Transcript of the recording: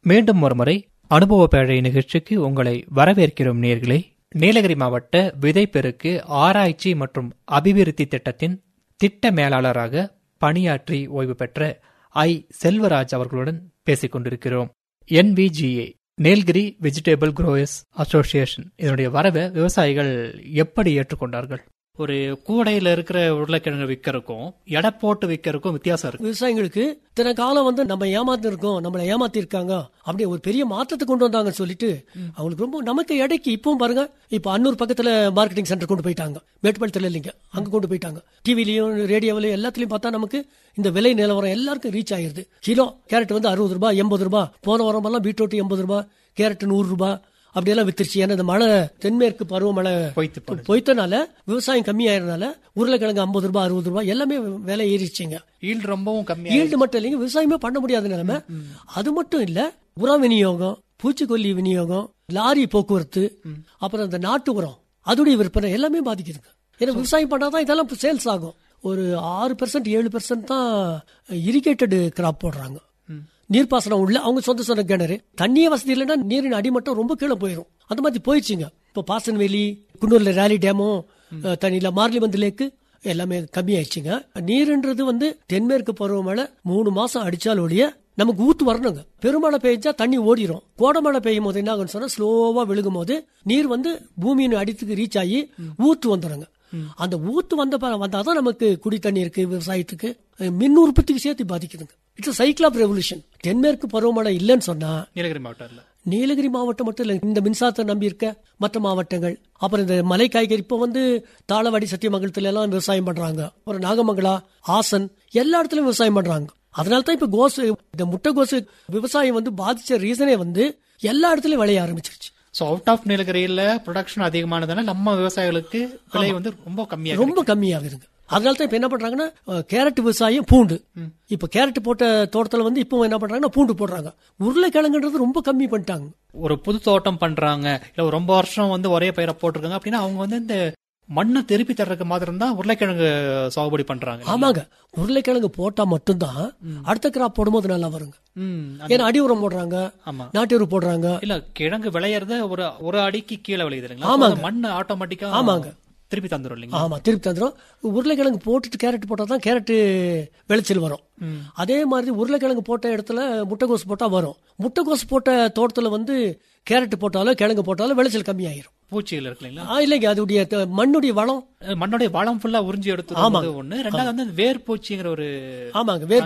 மீண்டும் ஒருமுறை அனுபவ பேழை நிகழ்ச்சிக்கு உங்களை வரவேற்கிறோம் நேர்களே நீலகிரி மாவட்ட விதைப்பெருக்கு ஆராய்ச்சி மற்றும் அபிவிருத்தி திட்டத்தின் திட்ட மேலாளராக பணியாற்றி ஓய்வு பெற்ற ஐ செல்வராஜ் அவர்களுடன் பேசிக் கொண்டிருக்கிறோம் NVGA Nilgiri vegetable growers association இதனுடைய வரவை விவசாயிகள் எப்படி ஏற்றுக்கொண்டார்கள் ஒரு கூடையில இருக்கிற உருளைக்கிழங்கு விற்கிறதுக்கும் எடை போட்டு விற்கிறதுக்கும் வித்தியாசம் இருக்கு விவசாயிகளுக்கு இத்தனை காலம் வந்து நம்ம ஏமாத்தி இருக்கோம் நம்மளை ஏமாத்தி இருக்காங்க அப்படி ஒரு பெரிய மாற்றத்தை கொண்டு வந்தாங்கன்னு சொல்லிட்டு அவங்களுக்கு ரொம்ப நமக்கு இடைக்கு இப்பவும் பாருங்க இப்ப அன்னூர் பக்கத்துல மார்க்கெட்டிங் சென்டர் கொண்டு போயிட்டாங்க மேட்டுப்பாளத்தில் இல்லைங்க அங்க கொண்டு போயிட்டாங்க டிவிலையும் ரேடியோவிலையும் எல்லாத்துலயும் பார்த்தா நமக்கு இந்த விலை நிலவரம் எல்லாருக்கும் ரீச் ஆயிருது கிலோ கேரட் வந்து அறுபது ரூபாய் எண்பது ரூபாய் போன வாரம் எல்லாம் பீட்ரூட் எண்பது ரூபாய் கேரட் நூறு ரூபாய் அப்படியெல்லாம் வித்துருச்சு ஏன்னா இந்த மழை தென்மேற்கு பருவமழை பொய்த்து போனது. பொய்த்தனால விவசாயம் கம்மியாயிருந்தனால உருளைக்கிழங்கு ஐம்பது ரூபாய் அறுபது ரூபாய் எல்லாமே விலை ஏறிடுச்சுங்க ஈல்டு ரொம்பவும் கம்மியா ஈல்டு மட்டும் இல்லைங்க விவசாயமே பண்ண முடியாத நிலைமை அது மட்டும் இல்ல உரம் விநியோகம் பூச்சிக்கொல்லி விநியோகம் லாரி போக்குவரத்து அப்புறம் இந்த நாட்டு உரம் அதோடைய விற்பனை எல்லாமே பாதிக்குதுங்க ஏன்னா விவசாயம் பண்ணாதான் இதெல்லாம் சேல்ஸ் ஆகும் ஒரு ஆறு பெர்சன்ட் ஏழு பெர்சன்ட் தான் இரிகேட்டடு கிராப் போடுறாங்க நீர்ப்பாசனம் உள்ள அவங்க சொந்த சொந்த கிணறு தண்ணியே வசதி இல்லைன்னா நீரின் அடிமட்டம் ரொம்ப கீழே போயிடும் அந்த மாதிரி போயிடுச்சுங்க இப்போ பாசன்வேலி குன்னூர்ல ரேலி டேமும் அஹ், தண்ணியில மார்லிபந்து லேக்கு எல்லாமே கம்மியாயிடுச்சுங்க நீருன்றது வந்து தென்மேற்கு பருவமழை மூணு மாசம் அடிச்சால் ஒழிய நமக்கு ஊத்து வரணுங்க பெருமழை பெய்ஞ்சா தண்ணி ஓடிரும் கோடமழை பெய்யும் போது என்ன ஆகும்னு சொன்னா ஸ்லோவா விழுகும் போது நீர் வந்து பூமியின் அடித்துக்கு ரீச் ஆகி ஊத்து வந்துடுங்க அந்த ஊத்து வந்த ப- வந்தாதான் நமக்கு குடி தண்ணி இருக்கு விவசாயத்துக்கு அஹ், மின் உற்பத்திக்கு சேர்த்து பாதிக்குதுங்க இட்ஸ் சைக்கிள் ஆஃப் ரெவல்யூஷன் தென்மேற்கு பருவமழை இல்லைன்னு சொன்னா நீலகிரி மாவட்டத்தில் நீலகிரி மாவட்டம் மட்டும் இல்ல இந்த மின்சாரத்தை நம்பி இருக்க மற்ற மாவட்டங்கள் அப்புறம் இந்த மலை காய்கறி இப்போ வந்து தாளவாடி சத்தியமங்கலத்துல எல்லாம் விவசாயம் பண்றாங்க அப்புறம் நாகமங்கலா ஆசன் எல்லா இடத்துலயும் விவசாயம் பண்றாங்க அதனால தான் இப்ப கோசு இந்த முட்டை கோசு விவசாயம் வந்து பாதிச்ச ரீசனே வந்து எல்லா இடத்துலயும் விளைய ஆரம்பிச்சிருச்சு ஸோ அவுட் ஆஃப் நீலகிரியில ப்ரொடக்ஷன் அதிகமானதுனால நம்ம விவசாயிகளுக்கு விலை வந்து ரொம்ப கம்மியா ரொம்ப கம்மியாகுதுங்க அதனால தான் இப்ப என்ன பண்றாங்கன்னா அஹ், கேரட் விவசாயம் பூண்டு இப்ப கேரட் போட்ட தோட்டத்துல வந்து இப்போ என்ன பண்றாங்கன்னா பூண்டு போடுறாங்க உருளைக்கிழங்குன்றது ரொம்ப கம்மி பண்ணிட்டாங்க ஒரு புது தோட்டம் பண்றாங்க இல்ல ஒரு ரொம்ப வருஷம் வந்து ஒரே பயிரை போட்டிருக்காங்க அப்படின்னா அவங்க வந்து இந்த மண்ணை திருப்பி தர்றதுக்கு மாத்திரம் தான் உருளைக்கிழங்கு சாகுபடி பண்றாங்க ஆமாங்க உருளைக்கிழங்கு போட்டா மட்டும்தான் அடுத்த கிராப் போடும்போது நல்லா வருங்க ம், ஏன்னா அடி உரம் போடுறாங்க ஆமா நாட்டு உரம் போடுறாங்க இல்ல கிழங்கு விளையறது ஒரு ஒரு அடிக்கு கீழே விளையுது இல்லைங்களா ஆமாங்க. அப்ப மண் ஆட்டோமேட்டிக்கா ஆமாங்க. திருப்பி தந்துரும் இல்லைங்களா ஆமா திருப்பி தந்துடும் உருளைக்கிழங்கு போட்டுட்டு கேரட் போட்டா தான் கேரட் விளைச்சல் வரும் அதே மாதிரி உருளைக்கிழங்கு போட்ட இடத்துல முட்டைக்கோசு போட்டா வரும் முட்டைக்கோசு போட்ட தோட்டத்துல வந்து கேரட் போட்டாலும் கிழங்கு போட்டாலும் விளைச்சல் கம்மியாயிரும் பூச்சிகள் இருக்கு இல்லைங்களா ஆ, இல்லைங்க அதோடைய த- மண்ணுடைய வளம் மண்ணுடைய வளம் ஃபுல்லா உறிஞ்சி எடுத்து ஒண்ணு ரெண்டாவது வந்து அந்த வேர் பூச்சிங்கிற ஒரு ஆமாங்க வேர்